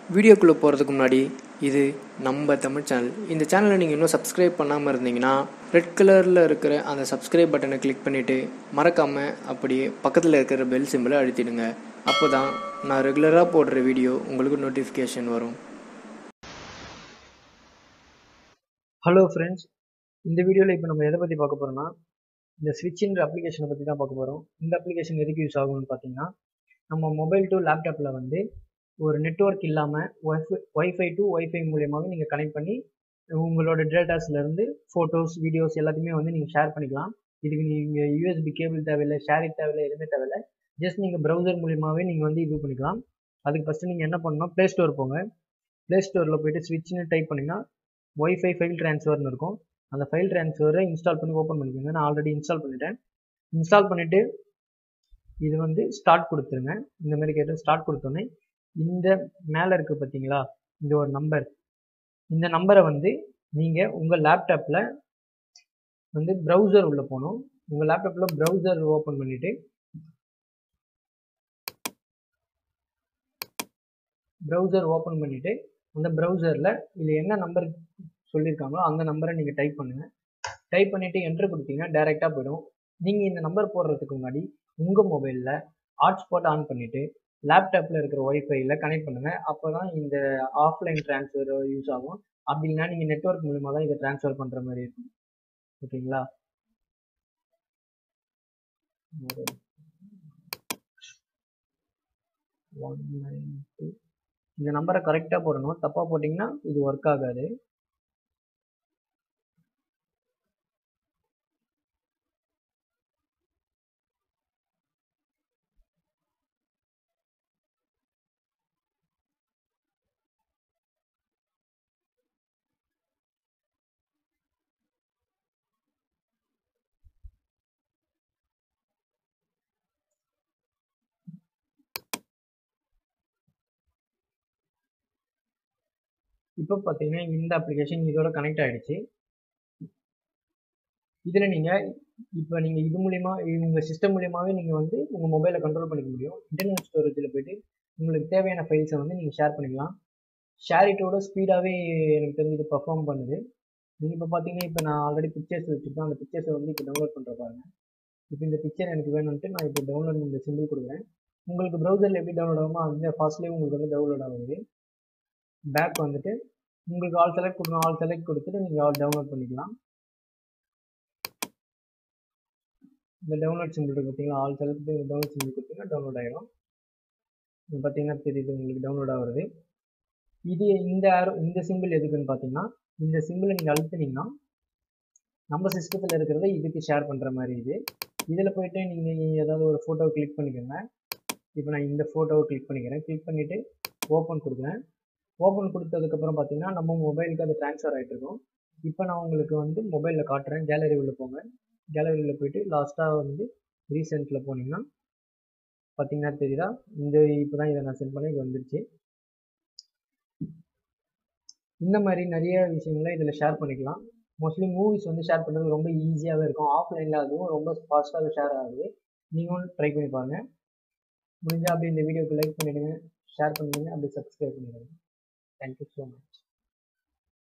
வீடியோக்குள்ளே போகிறதுக்கு முன்னாடி இது நம்ம தமிழ் சேனல் இந்த சேனலை நீங்கள் இன்னும் சப்ஸ்கிரைப் பண்ணாமல் இருந்தீங்கன்னா ரெட் கலரில் இருக்கிற அந்த சப்ஸ்கிரைப் பட்டனை கிளிக் பண்ணிவிட்டு மறக்காமல் அப்படியே பக்கத்தில் இருக்கிற பெல் சிம்பிளை அழுத்திடுங்க அப்போ தான் நான் ரெகுலராக போடுற வீடியோ உங்களுக்கு நோட்டிஃபிகேஷன் வரும் ஹலோ ஃப்ரெண்ட்ஸ் இந்த வீடியோவில் இப்போ நம்ம எதை பற்றி பார்க்க போகிறோம்னா இந்த ஸ்விட்ச்ன்ற அப்ளிகேஷனை பற்றி தான் பார்க்க போகிறோம் இந்த அப்ளிகேஷன் எதுக்கு யூஸ் ஆகும்னு பார்த்தீங்கன்னா நம்ம மொபைல் டு லேப்டாப்பில் வந்து ஒரு நெட்ஒர்க் இல்லாமல் ஒய்ஃபை ஒய்ஃபை டு ஒய்ஃபை மூலியமாகவே நீங்கள் கனெக்ட் பண்ணி உங்களோட டேட்டாஸ்லேருந்து ஃபோட்டோஸ் வீடியோஸ் எல்லாத்தையுமே வந்து நீங்கள் ஷேர் பண்ணிக்கலாம் இதுக்கு நீங்கள் யூஎஸ்பி கேபிள் தேவையில்லை ஷேரிங் தேவையில்லை எதுவுமே தேவையில்லை ஜஸ்ட் நீங்கள் ப்ரௌசர் மூலியமாகவே நீங்கள் வந்து இது பண்ணிக்கலாம் அதுக்கு ஃபஸ்ட்டு நீங்கள் என்ன பண்ணணும் ப்ளே ஸ்டோர் போங்க ப்ளே ஸ்டோரில் போயிட்டு ஸ்விட்ச்னு டைப் பண்ணிங்கன்னா ஒய்ஃபை ஃபைல் ட்ரான்ஸ்ஃபர்னு இருக்கும் அந்த ஃபைல் ட்ரான்ஸ்ஃபரை இன்ஸ்டால் பண்ணி ஓப்பன் பண்ணிக்கோங்க நான் ஆல்ரெடி இன்ஸ்டால் பண்ணிட்டேன் இன்ஸ்டால் பண்ணிவிட்டு இது வந்து ஸ்டார்ட் கொடுத்துருங்க இந்த மாதிரி கேட்டு ஸ்டார்ட் கொடுத்தோன்னே இந்த மேலே இருக்குது பார்த்தீங்களா இந்த ஒரு நம்பர் இந்த நம்பரை வந்து நீங்கள் உங்கள் லேப்டாப்பில் வந்து ப்ரௌசர் உள்ளே போகணும் உங்கள் லேப்டாப்பில் ப்ரௌசர் ஓப்பன் பண்ணிவிட்டு ப்ரௌசர் ஓப்பன் பண்ணிவிட்டு அந்த ப்ரௌசரில் இது என்ன நம்பர் சொல்லியிருக்காங்களோ அந்த நம்பரை நீங்கள் டைப் பண்ணுங்கள் டைப் பண்ணிவிட்டு என்ட்ரு கொடுத்தீங்கன்னா டேரெக்டாக போயிடும் நீங்கள் இந்த நம்பர் போடுறதுக்கு முன்னாடி உங்கள் மொபைலில் ஹாட்ஸ்பாட் ஆன் பண்ணிவிட்டு லேப்டாப்பில் இருக்கிற ஒய்ஃபைல கனெக்ட் பண்ணுங்கள் அப்போ தான் இந்த ஆஃப்லைன் ட்ரான்ஸ்ஃபர் யூஸ் ஆகும் அப்படி இல்லைனா நீங்கள் நெட்ஒர்க் மூலிமா தான் இதை ட்ரான்ஸ்ஃபர் பண்ணுற மாதிரி இருக்கும் ஓகேங்களா ஒன் நைன் டூ இந்த நம்பரை கரெக்டாக போடணும் தப்பாக போட்டிங்கன்னா இது ஒர்க் ஆகாது இப்போ பார்த்தீங்கன்னா இந்த அப்ளிகேஷன் இதோட கனெக்ட் ஆகிடுச்சு இதில் நீங்கள் இப்போ நீங்கள் இது மூலிமா உங்கள் சிஸ்டம் மூலியமாகவே நீங்கள் வந்து உங்கள் மொபைலை கண்ட்ரோல் பண்ணிக்க முடியும் இன்டர்னல் ஸ்டோரேஜில் போய்ட்டு உங்களுக்கு தேவையான ஃபைல்ஸை வந்து நீங்கள் ஷேர் பண்ணிக்கலாம் ஷேரிட்டோட ஸ்பீடாகவே எனக்கு தெரிஞ்சு இது பர்ஃபார்ம் பண்ணுது நீங்கள் இப்போ பார்த்தீங்கன்னா இப்போ நான் ஆல்ரெடி பிக்சர்ஸ் வச்சுருக்கேன் அந்த பிக்சர்ஸை வந்து இப்போ டவுன்லோட் பண்ணுற பாருங்க இப்போ இந்த பிக்சர் எனக்கு வேணும்ட்டு நான் இப்போ டவுன்லோட் இந்த சிம்பிள் கொடுக்குறேன் உங்களுக்கு ப்ரௌசரில் எப்படி டவுன்லோட் ஆகுமோ அந்த ஃபாஸ்ட்லேயே உங்களுக்கு வந்து டவுன்லோட் ஆகுது பேக் வந்துட்டு உங்களுக்கு ஆல் செலக்ட் கொடுக்கணும் ஆல் செலக்ட் கொடுத்துட்டு நீங்கள் ஆல் டவுன்லோட் பண்ணிக்கலாம் இந்த டவுன்லோட் சிம்பிள் இருக்குது பார்த்தீங்களா ஆல் செலக்ட் டவுன்லோட் சிம்பிள் கொடுத்தீங்கன்னா டவுன்லோட் ஆகிடும் இது பார்த்தீங்கன்னா தெரியுது உங்களுக்கு டவுன்லோட் ஆகுறது இது இந்த ஆரோ இந்த சிம்பிள் எதுக்குன்னு பார்த்தீங்கன்னா இந்த சிம்பிளை நீங்கள் அழுத்துனீங்கன்னா நம்ம சிஸ்டத்தில் இருக்கிறத இதுக்கு ஷேர் பண்ணுற மாதிரி இது இதில் போயிட்டு நீங்கள் ஏதாவது ஒரு ஃபோட்டோவை கிளிக் பண்ணிக்கோங்க இப்போ நான் இந்த ஃபோட்டோவை கிளிக் பண்ணிக்கிறேன் கிளிக் பண்ணிவிட்டு ஓப்பன் கொடுக்குறேன் ஓப்பன் கொடுத்ததுக்கப்புறம் பார்த்தீங்கன்னா நம்ம மொபைலுக்கு அது ட்ரான்ஸ்ஃபர் ஆகிட்டு இருக்கும் இப்போ நான் உங்களுக்கு வந்து மொபைலில் காட்டுறேன் கேலரி உள்ள போங்க கேலரியில் போயிட்டு லாஸ்ட்டாக வந்து ரீசெண்டில் போனீங்கன்னா பார்த்தீங்கன்னா தெரியுதா இந்த இப்போ தான் இதை நான் சென்ட் பண்ணி இது வந்துருச்சு இந்த மாதிரி நிறைய விஷயங்களை இதில் ஷேர் பண்ணிக்கலாம் மோஸ்ட்லி மூவிஸ் வந்து ஷேர் பண்ணுறது ரொம்ப ஈஸியாகவே இருக்கும் ஆஃப்லைனில் அதுவும் ரொம்ப ஃபாஸ்ட்டாகவே ஷேர் ஆகுது நீங்களும் ட்ரை பண்ணி பாருங்கள் முடிஞ்சால் அப்படி இந்த வீடியோக்கு லைக் பண்ணிவிடுங்க ஷேர் பண்ணிவிடுங்க அப்படி சப்ஸ்கிரைப் பண்ணிவிடுங்க Thank you so much.